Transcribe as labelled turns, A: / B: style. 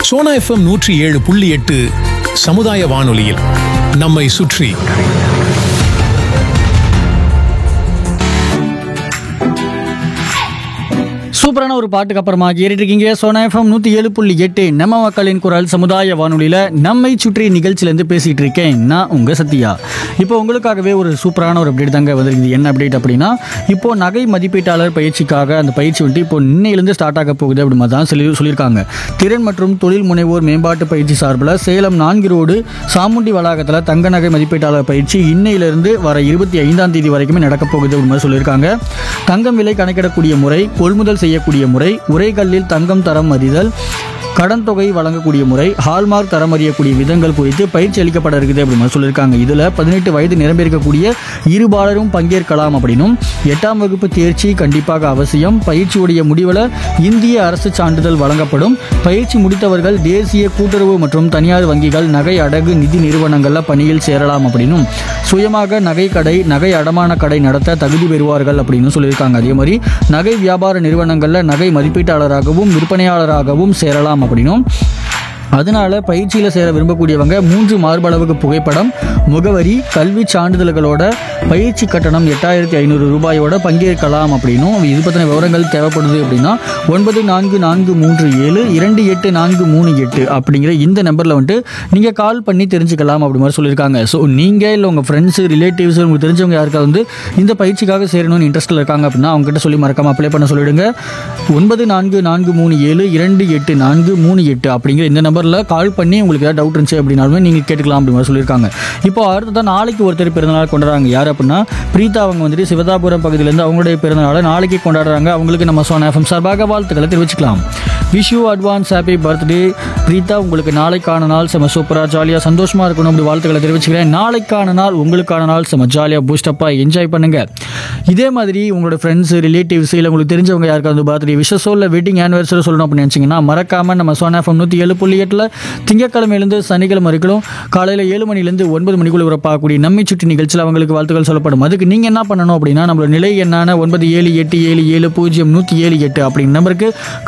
A: Sona FM நூற்றி ஏழு புள்ளி எட்டு சமுதாய வானொலியில் நம்மை சுற்றி
B: சூப்பரான ஒரு பாட்டுக்கு அப்புறமா கேட்டுட்டு இருக்கீங்க சோனா எஃப்எம் நூற்றி ஏழு புள்ளி எட்டு நம்ம மக்களின் குரல் சமுதாய வானொலியில் நம்மை சுற்றி நிகழ்ச்சியிலேருந்து பேசிகிட்டு இருக்கேன் நான் உங்கள் சத்யா இப்போ உங்களுக்காகவே ஒரு சூப்பரான ஒரு அப்டேட் தாங்க வந்திருக்குது என்ன அப்டேட் அப்படின்னா இப்போ நகை மதிப்பீட்டாளர் பயிற்சிக்காக அந்த பயிற்சி வந்துட்டு இப்போ இன்னையிலேருந்து ஸ்டார்ட் ஆக போகுது அப்படி மாதிரி தான் சொல்லி சொல்லியிருக்காங்க திறன் மற்றும் தொழில் முனைவோர் மேம்பாட்டு பயிற்சி சார்பில் சேலம் நான்கு ரோடு சாமுண்டி வளாகத்தில் தங்க நகை மதிப்பீட்டாளர் பயிற்சி இன்னையிலிருந்து வர இருபத்தி ஐந்தாம் தேதி வரைக்குமே நடக்க போகுது அப்படி மாதிரி சொல்லியிருக்காங்க தங்கம் விலை கணக்கிடக்கூடிய முறை கொள்முதல் செய்யக்கூடிய முறை உரைகல்லில் தங்கம் தரம் அறிதல் கடன் தொகை வழங்கக்கூடிய முறை ஹால்மார்க் தரம் அறியக்கூடிய விதங்கள் குறித்து பயிற்சி அளிக்கப்பட இருக்குது அப்படின்னு மாதிரி சொல்லியிருக்காங்க இதில் பதினெட்டு வயது நிரம்பியிருக்கக்கூடிய இருபாலரும் பங்கேற்கலாம் அப்படின்னும் எட்டாம் வகுப்பு தேர்ச்சி கண்டிப்பாக அவசியம் பயிற்சியுடைய முடிவில் இந்திய அரசு சான்றிதழ் வழங்கப்படும் பயிற்சி முடித்தவர்கள் தேசிய கூட்டுறவு மற்றும் தனியார் வங்கிகள் நகை அடகு நிதி நிறுவனங்களில் பணியில் சேரலாம் அப்படின்னும் சுயமாக நகை கடை நகை அடமான கடை நடத்த தகுதி பெறுவார்கள் அப்படின்னு சொல்லியிருக்காங்க அதே மாதிரி நகை வியாபார நிறுவனங்களில் நகை மதிப்பீட்டாளராகவும் விற்பனையாளராகவும் சேரலாம் அப்படின்னும் அதனால பயிற்சியில் சேர விரும்பக்கூடியவங்க மூன்று மார்பளவுக்கு புகைப்படம் முகவரி கல்வி சான்றிதழ்களோட பயிற்சி கட்டணம் எட்டாயிரத்தி ஐநூறு ரூபாயோட பங்கேற்கலாம் அப்படின்னும் இது பற்றின விவரங்கள் தேவைப்படுது அப்படின்னா ஒன்பது நான்கு நான்கு மூன்று ஏழு இரண்டு எட்டு நான்கு மூணு எட்டு அப்படிங்கிற இந்த நம்பரில் வந்துட்டு நீங்கள் கால் பண்ணி தெரிஞ்சுக்கலாம் அப்படி மாதிரி சொல்லியிருக்காங்க ஸோ நீங்கள் இல்லை உங்கள் ஃப்ரெண்ட்ஸு ரிலேட்டிவ்ஸ் உங்களுக்கு தெரிஞ்சவங்க யாருக்காவது வந்து இந்த பயிற்சிக்காக சேரணும்னு இன்ட்ரெஸ்ட்டில் இருக்காங்க அப்படின்னா அவங்ககிட்ட சொல்லி மறக்காம அப்ளை பண்ண சொல்லிடுங்க ஒன்பது நான்கு நான்கு மூணு ஏழு இரண்டு எட்டு நான்கு மூணு எட்டு அப்படிங்கிற இந்த நம்பரில் கால் பண்ணி உங்களுக்கு ஏதாவது டவுட் இருந்துச்சு அப்படின்னாலுமே நீங்கள் கேட்டுக்கலாம் அப்படி மாதிரி சொல்லியிருக்காங்க இப்போ அடுத்ததான் நாளைக்கு ஒருத்தர் பிறந்தநாள் கொண்டாடுறாங்க யார் அப்படின்னா பிரீதா அவங்க வந்துட்டு சிவதாபுரம் பகுதியிலேருந்து அவங்களுடைய பிறந்தநாளை நாளைக்கு கொண்டாடுறாங்க அவங்களுக்கு நம்ம சோனா எஃப்எம் சார்பாக வாழ்த்துக்களை தெரிவிச்சுக்கலாம் wish you advance happy birthday Preetha உங்களுக்கு நாளைக்கான நாள் செம சூப்பராக ஜாலியாக சந்தோஷமாக இருக்கணும் அப்படி வாழ்த்துக்களை தெரிவிச்சுக்கிறேன் நாளைக்கான நாள் உங்களுக்கான நாள் செம ஜாலியாக பூஸ்டப்பாக என்ஜாய் பண்ணுங்கள் இதே மாதிரி உங்களோட ஃப்ரெண்ட்ஸ் ரிலேட்டிவ்ஸ் இல்லை உங்களுக்கு தெரிஞ்சவங்க யாருக்காவது பர்த்டே விஷஸோ இல்லை வெட்டிங் ஆனிவர்சரி சொல்லணும் அப்படின்னு நினச்சிங்கன்னா மறக்காமல் நம்ம சோனா எஃப்எம் நூற்றி ஏழு புள்ளி எட்டில் திங்கக்கிழமையிலேருந்து சனிக்கிழமை வரைக்கும் காலையில் ஏழு மணிலேருந்து ஒன்பது மணிக்குள்ள உறப்பாகக்கூடிய நம்மை சுற்றி நிகழ்ச்சியில் அவங்களுக்கு வாழ்த்துக்கள் சொல்லப்படும் அதுக்கு நீங்கள் என்ன பண்ணணும் அப்படின்னா நம்மளோட நிலை என்னான ஒன்பது ஏழு எட்டு ஏழு ஏழு பூஜ்ஜியம் நூற்றி ஏழு எட்டு அப்படிங்கிற நம்பருக்கு